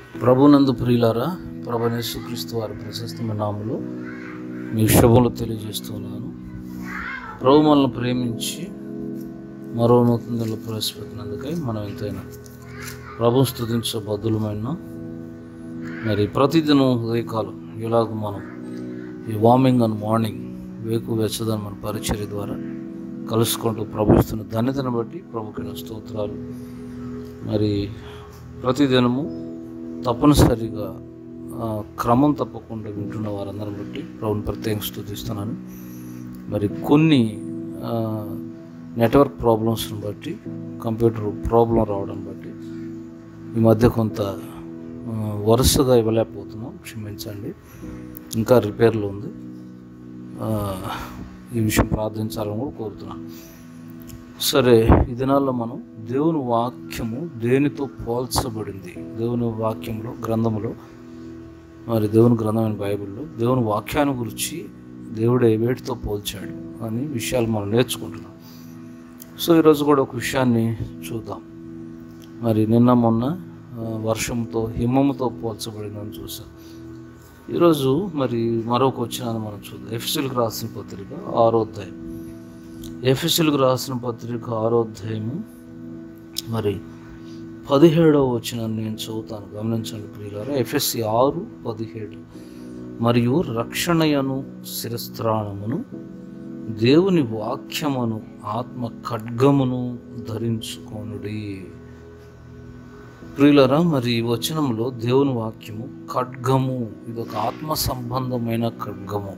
ప్రభునందు ప్రియులారా ప్రభనేశ్వక్రీస్తు వారి ప్రశస్తమైన నామములో మీ శుభములు తెలియజేస్తున్నాను ప్రభు మనల్ని ప్రేమించి మరో నూతనలో ప్రవేశపెట్టినందుకై మనం ఎంతైనా ప్రభు స్థుతించ బద్దులమైన మరి ప్రతిదినం ఉదయకాలం ఇలాగ మనం ఈ వార్మింగ్ అండ్ మార్నింగ్ వేకు వెచ్చదని మన పరిచర్య ద్వారా కలుసుకుంటూ ప్రభుస్తున్న ధన్యతను బట్టి ప్రభుకి స్తోత్రాలు మరి ప్రతిదినము తప్పనిసరిగా ఆ, క్రమం తప్పకుండా వింటున్న వారందరిని బట్టి ప్రభుని ప్రత్యేకంగా స్థుతిస్తున్నాను మరి కొన్ని ఆ, నెట్వర్క్ ప్రాబ్లమ్స్ని బట్టి కంప్యూటర్ ప్రాబ్లం రావడం బట్టి ఈ మధ్య కొంత ఆ, వరుసగా ఇవ్వలేకపోతున్నాం క్షమించండి ఇంకా రిపేర్లో ఉంది ఆ, ఈ విషయం ప్రార్థించాలని కూడా కోరుతున్నాను సరే ఈ దినాల్లో మనం దేవుని వాక్యము దేనితో పోల్చబడింది దేవుని వాక్యంలో గ్రంథములో మరి దేవుని గ్రంథమైన బైబిల్లో దేవుని వాక్యాన్ని గురించి దేవుడే వేటితో పోల్చాడు అని విషయాలు మనం నేర్చుకుంటున్నాం సో ఈరోజు కూడా ఒక విషయాన్ని చూద్దాం మరి నిన్న మొన్న ఆ, వర్షంతో హిమముతో పోల్చబడిందని చూసాం ఈరోజు మరి మరొక వచ్చినాన్ని మనం చూద్దాం ఎఫ్సిల్కి రాసిన పత్రిక ఆరో అధ్యాయం ఎఫ్ఎస్ఎల్కి రాసిన పత్రిక ఆరో అధ్యాయము మరి పదిహేడవ వచ్చిన నేను చదువుతాను గమనించండి ప్రియులారా ఎఫ్ఎస్సి ఆరు పదిహేడు మరియు రక్షణయను శిరస్త్రాణమును దేవుని వాక్యమును ఆత్మ ఖడ్గమును ధరించుకొనుడి ప్రియులరా మరి ఈ వచనంలో దేవుని వాక్యము ఖడ్గము ఇది ఒక ఆత్మ సంబంధమైన ఖడ్గము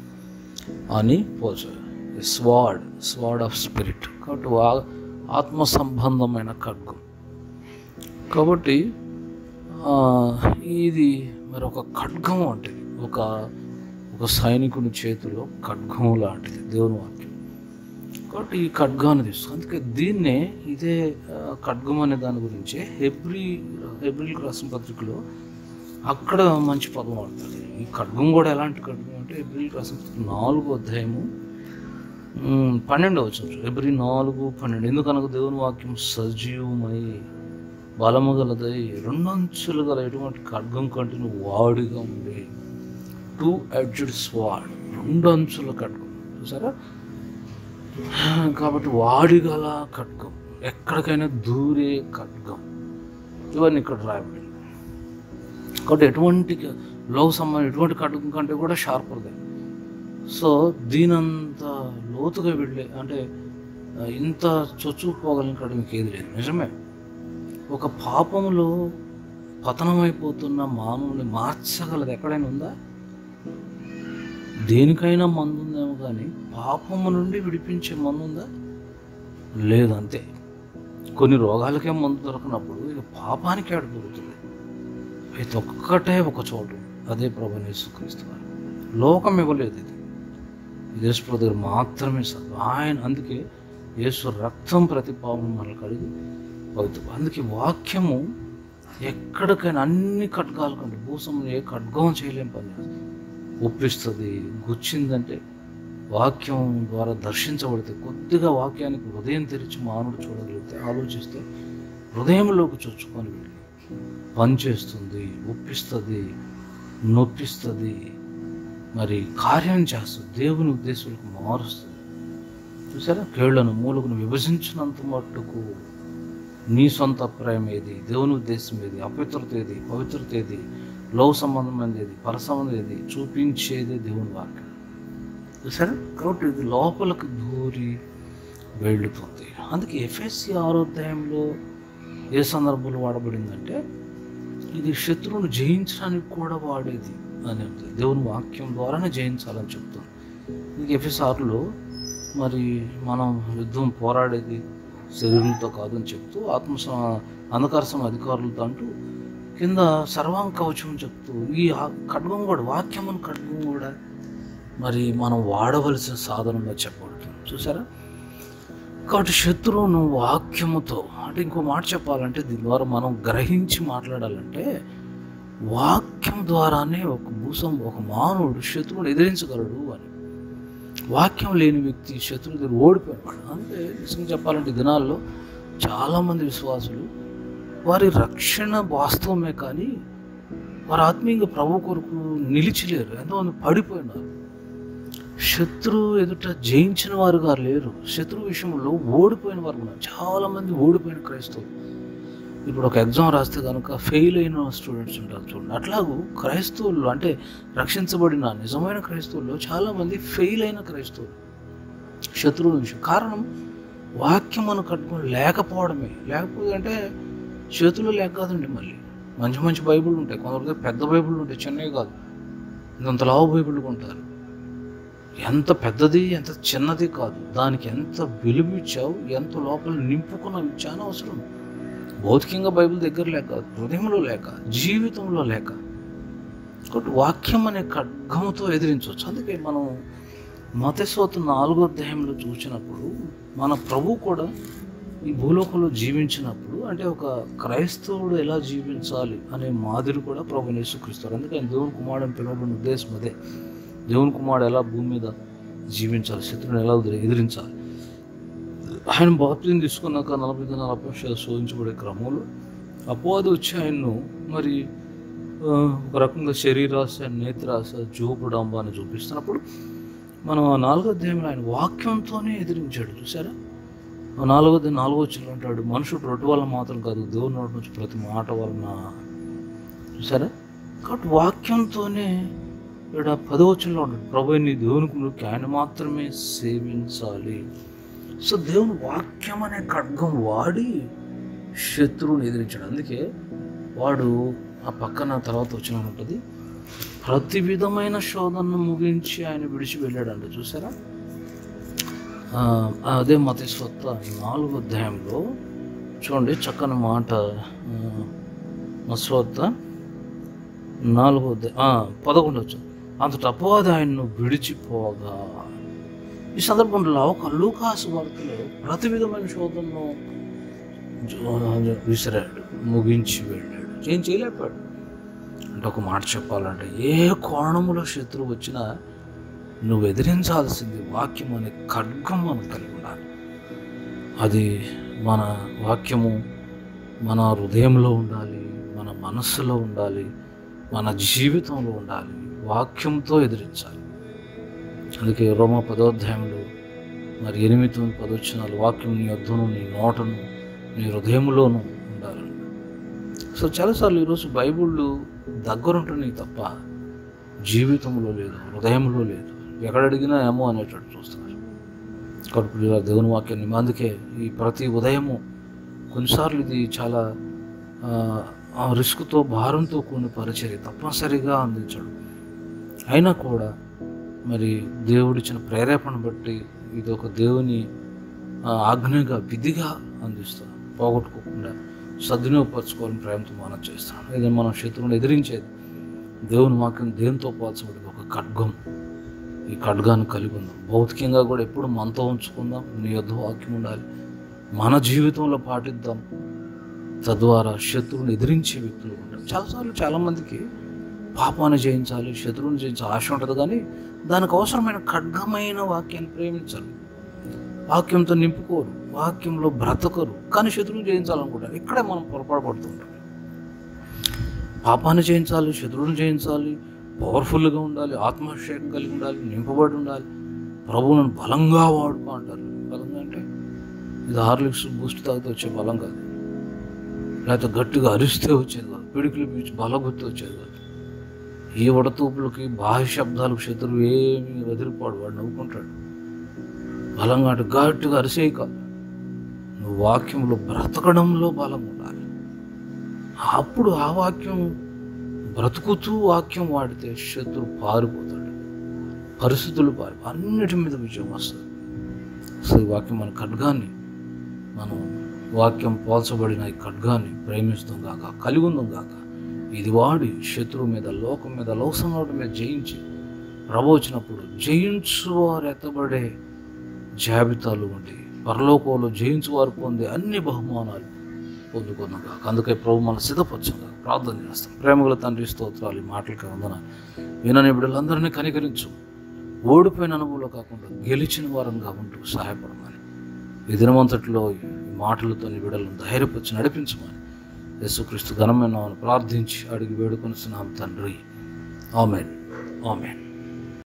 అని పోచారు స్వాడ్ స్వాడ్ ఆఫ్ స్పిరిట్ కాబట్టి వా ఆత్మ సంబంధమైన ఖడ్గం కాబట్టి ఆ, ఇది మరి ఒక ఖడ్గం వంటిది ఒక ఒక సైనికుని చేతిలో ఖడ్గం లాంటిది దేవుని వాక్యం కాబట్టి ఈ ఖడ్గాన్ని తీసుకో అందుకే దీన్నే ఇదే ఆ, ఖడ్గం అనే దాని గురించి హెబ్రి హెబ్రిల్ రాసిన పత్రికలో అక్కడ మంచి పదం వాడతారు ఈ ఖడ్గం కూడా ఎలాంటి ఖడ్గం అంటే హెబ్రిల్ రాసిన పత్రిక నాలుగో అధ్యాయము ఉమ్, పన్నెండు వచ్చిన ఫిబ్రవరి నాలుగు పన్నెండు ఎందుకనగా దేవుని వాక్యం సజీవమై బలము గలదై రెండు అంచులు గల ఎటువంటి ఖడ్గం కంటే నువ్వు వాడిగా ఉండి టూ ఎడ్జ్డ్ స్వాడ్ రెండు అంచుల ఖడ్గం చూసారా కాబట్టి వాడిగల ఖడ్గం ఎక్కడికైనా దూరే ఖడ్గం ఇవన్నీ ఇక్కడ రాయబడి కాబట్టి ఎటువంటి లోక సంబంధం ఎటువంటి ఖడ్గం కంటే కూడా షార్పర్దే సో దీనంత లోతుగా వెళ్ళే అంటే ఆ, ఇంత చొచ్చుకుపోగలిగిన కాడ మీకు ఏది లేదు నిజమే ఒక పాపములో పతనమైపోతున్న మానవుని మార్చగలది ఎక్కడైనా ఉందా దేనికైనా మందు ఉందేమో కానీ పాపము నుండి విడిపించే మందు ఉందా లేదు అంతే కొన్ని రోగాలకే మందు దొరకనప్పుడు ఇక పాపానికి ఆడ దొరుకుతుంది ఇది ఒక్కటే ఒక చోటు అదే ప్రభు యేసుక్రీస్తు వారు లోకం ఇవ్వలేదు ఇది యేసు దగ్గర మాత్రమే సార్ ఆయన అందుకే యేసు రక్తం ప్రతి పాపం మనల్ని కడిగి పవిత్ర అందుకే వాక్యము ఎక్కడికైనా అన్ని ఖడ్గాల కంటే భూసం ఏ ఖడ్గం చేయలేం పని లేదు. ఒప్పిస్తుంది గుచ్చిందంటే వాక్యం ద్వారా దర్శించబడితే కొద్దిగా వాక్యానికి హృదయం తెరిచి మానవుడు చూడగలిగితే ఆలోచిస్తే హృదయంలోకి చొచ్చుకొని వెళ్ళి పనిచేస్తుంది ఒప్పిస్తుంది నొప్పిస్తుంది మరి కార్యం చేస్తుంది దేవుని ఉద్దేశాలకు మారుస్తుంది చూసారా కేళ్లను మూలకును విభజించినంత మట్టుకు నీ సొంత అభిప్రాయం ఏది దేవుని ఉద్దేశం ఏది అపవిత్రత ఏది పవిత్రత ఏది లవ్ సంబంధమైనది ఏది పర సంబంధం ఏది చూపించేది దేవుని వాక్యం చూసారా కాబట్టి ఇది లోపలికి దూరి వెళ్తుంది అందుకే ఎఫ్ఎస్సి ఆరోధ్యాయంలో ఏ సందర్భంలో వాడబడిందంటే ఇది శత్రువును జయించడానికి కూడా వాడేది అని ఉంది. దేవుని వాక్యం ద్వారానే జయించాలని చెప్తుంది ఇది ఎఫ్ఎస్ఆర్లో మరి మనం యుద్ధం పోరాడేది శరీరంతో కాదని చెప్తూ ఆత్మ స- అంధకార సమ అధికారులతో అంటూ కింద సర్వాంగ కవచం చెప్తూ ఈ ఆ- ఖడ్గం కూడా వాక్యమును ఖడ్గం కూడా మరి మనం వాడవలసిన సాధనంగా చెప్పబడుతుంది చూసారా కాబట్టి శత్రువును వాక్యముతో అంటే ఇంకో మాట చెప్పాలంటే దీని ద్వారా మనం గ్రహించి మాట్లాడాలంటే వాక్యం ద్వారానే ఒక భూసం ఒక మానవుడు శత్రువుని ఎదిరించగలడు అని వాక్యం లేని వ్యక్తి శత్రువు దగ్గర ఓడిపోయినాడు అంటే నిజంగా చెప్పాలంటే ఈ దినాల్లో చాలామంది విశ్వాసులు వారి రక్షణ వాస్తవమే కానీ వారు ఆత్మీయంగా ప్రభు కొరకు నిలిచిలేరు ఎంతోమంది పడిపోయినారు శత్రువు ఎదుట జయించిన వారుగా లేరు శత్రువు విషయంలో ఓడిపోయిన వారు ఉన్నారు చాలామంది ఓడిపోయిన క్రైస్తవులు ఇప్పుడు ఒక ఎగ్జామ్ రాస్తే కనుక ఫెయిల్ అయిన స్టూడెంట్స్ ఉంటారు చూడండి అట్లాగూ క్రైస్తవులు అంటే రక్షించబడిన నిజమైన క్రైస్తవుల్లో చాలామంది ఫెయిల్ అయిన క్రైస్తవులు శత్రువుల విషయం కారణం వాక్యం మనం కట్టుకొని లేకపోవడమే లేకపోతే అంటే చేతుల్లో లేక కాదండి మళ్ళీ మంచి మంచి బైబిల్ ఉంటాయి కొందరి దగ్గర పెద్ద బైబిల్ ఉంటాయి చిన్నవి కాదు ఇంత లావు బైబిల్ కొంటారు ఎంత పెద్దది ఎంత చిన్నది కాదు దానికి ఎంత విలువ ఇచ్చావు ఎంత లోపల నింపుకున్నావు చాలా అవసరం భౌతికంగా బైబిల్ దగ్గర లేక హృదయంలో లేక జీవితంలో లేక కాబట్టి వాక్యం అనే ఖడ్గముతో ఎదిరించవచ్చు అందుకే మనం మతస్వత నాలుగో అధ్యాయంలో చూసినప్పుడు మన ప్రభు కూడా ఈ భూలోకంలో జీవించినప్పుడు అంటే ఒక క్రైస్తవుడు ఎలా జీవించాలి అనే మాదిరి కూడా ప్రభు యేసుక్రీస్తారు అందుకని దేవుని కుమారుడు అని పిలవబడిన ఉద్దేశం అదే దేవుని కుమారుడు ఎలా భూమి మీద జీవించాలి శత్రువుని ఎలా ఎదిరించాలి ఆయన బాప్తిని తీసుకున్నాక నలభై ఐదు నలభై నిమిషాలు శోధించబడే క్రమంలో అపవాది వచ్చి ఆయన్ను మరి ఆ, ఒక రకంగా శరీరాశ నేత్రాశ జోపుడంబ అని చూపిస్తున్నప్పుడు మనం ఆ నాలుగో అధ్యాయంలో ఆయన వాక్యంతోనే ఎదిరించాడు చూసారా ఆ నాలుగో అధ్యాయం నాలుగో వచ్చిన అంటాడు మనుషుడు రొట్టు వల్ల మాత్రం కాదు దేవుని నోటి నుంచి ప్రతి మాట వలన చూసారా కాబట్టి వాక్యంతోనే ఇక్కడ పదవచనంలో ఉంటాడు ప్రభు నీ దేవునికి నువ్వు ఆయన మాత్రమే సేవించాలి సో దేవుని వాక్యం అనే ఖడ్గం వాడి శత్రువుని ఎదిరించాడు అందుకే వాడు ఆ పక్కన తర్వాత వచ్చిన ఉంటుంది ప్రతి విధమైన శోధనను ముగించి ఆయన విడిచి వెళ్ళాడంట చూసారా ఆ, అదే మత స్వత్త నాలుగో అధ్యాయంలో చూడండి చక్కని మాట మస్వత్త నాలుగో అధ్యాయం ఆ, పదకొండు వచ్చు అంతట అపవాది ఆయన్ను విడిచిపోగా ఈ సందర్భంలో ఒక లూకాసు వార్తలో ప్రతి విధమైన శోధనను జో- విసిరాడు ముగించి వెళ్ళాడు ఏం చేయలేకపోయాడు అంటే ఒక మాట చెప్పాలంటే ఏ కోణములో శత్రువు వచ్చినా నువ్వు ఎదిరించాల్సింది వాక్యం అనే ఖడ్గం మనం కలిగి ఉండాలి అది మన వాక్యము మన హృదయంలో ఉండాలి మన మనస్సులో ఉండాలి మన జీవితంలో ఉండాలి వాక్యంతో ఎదిరించాలి అందుకే రోమ పదోధ్యాయంలో మరి ఎనిమిది తొమ్మిది పదొచ్చినాలు వాక్యం నీ యొద్దను నీ నోటను నీ హృదయంలోనూ ఉండాలి సో చాలాసార్లు ఈరోజు బైబిళ్ళు దగ్గరుంటున్నాయి తప్ప జీవితంలో లేదు హృదయంలో లేదు ఎక్కడ అడిగినా ఏమో అనేటట్టు చూస్తున్నారు కాబట్టి ఇలా దేవుని వాక్యాన్ని అందుకే ఈ ప్రతి ఉదయము కొన్నిసార్లు ఇది చాలా ఆ, ఆ రిస్క్తో భారంతో కూడిన పరిచర్య తప్పనిసరిగా అందించడు అయినా కూడా మరి దేవుడిచ్చిన ప్రేరేపణ బట్టి ఇది ఒక దేవుని ఆ, ఆజ్ఞగా విధిగా అందిస్తాం పోగొట్టుకోకుండా సద్వినియోగపరచుకోవాలని ప్రేమతో మనం చేస్తాం ఇది మనం శత్రువుని ఎదిరించేది దేవుని వాక్యం దేంతో పోల్చబడి ఒక ఖడ్గం ఈ ఖడ్గాన్ని కలిగి ఉందాం భౌతికంగా కూడా ఎప్పుడు మనతో ఉంచుకుందాం నీ యొద్ద వాక్యం ఉండాలి మన జీవితంలో పాటిద్దాం తద్వారా శత్రువుని ఎదిరించే వ్యక్తులు ఉంటారు చాలాసార్లు చాలామందికి పాపాన్ని జయించాలి శత్రువుని జయించాలి ఆశ ఉంటుంది కానీ దానికి అవసరమైన ఖడ్గమైన వాక్యాన్ని ప్రేమించాలి వాక్యంతో నింపుకోరు వాక్యంలో బ్రతకరు కానీ శత్రువుని జయించాలనుకుంటారు ఇక్కడే మనం పొరపాటు పడుతుంటాం పాపాన్ని జయించాలి శత్రువుని జయించాలి పవర్ఫుల్గా ఉండాలి ఆత్మాభిషేకం కలిగి ఉండాలి నింపబడి ఉండాలి ప్రభువులను బలంగా వాడుకో అంటారు బలంగా అంటే ఇది హార్లిక్స్ బూస్ట్ తాగితే వచ్చే బలం కాదు లేకపోతే గట్టిగా అరిస్తే వచ్చేది కాదు పిడికిలు పీచి బలగుర్తి వచ్చేది కాదు ఈ వడతూపులకి బాహ్య శబ్దాలకు శత్రువు ఏమి వదిలిపాడు వాడు నవ్వుకుంటాడు బలంగా అంటే గట్టిగా అరిసే కాదు నువ్వు వాక్యంలో బ్రతకడంలో బలం ఉండాలి అప్పుడు ఆ వాక్యం బ్రతుకుతూ వాక్యం వాడితే శత్రువు పారిపోతాడు పరిస్థితులు పారి అన్నిటి మీద విజయం వస్తుంది సో ఈ వాక్యం మన ఖడ్గాన్ని మనం వాక్యం పోల్చబడిన ఈ ఖడ్గాన్ని ప్రేమిస్తాం గాక కలిగి ఉందాం గాక ఇది వాడి శత్రువు మీద లోకం మీద లోకసంగటి మీద జయించి ప్రభు వచ్చినప్పుడు జయించు వారు ఎత్తబడే జాబితాలు ఉండి పరలోకంలో జయించు వారు పొందే అన్ని బహుమానాలు పొందుకుందాం కాక అందుకే ప్రభు మన సిద్ధపరచంగా ప్రార్థన చేస్తాం ప్రేమగల తండ్రి స్తోత్రాలు ఈ మాటలకి వందన వినని బిడ్డలందరినీ కనికరించు ఓడిపోయిన అనుభవంలో కాకుండా గెలిచిన వారంగా ఉంటూ సహాయపడమని ఈ దినమంతటిలో ఈ మాటలతో నీ బిడ్డలను ధైర్యపరిచి నడిపించమని యేసుక్రీస్తు ఘనమైన నామమున ప్రార్థించి అడిగి వేడుకొనిస్తున్నాం తండ్రి ఆమెన్ ఆమెన్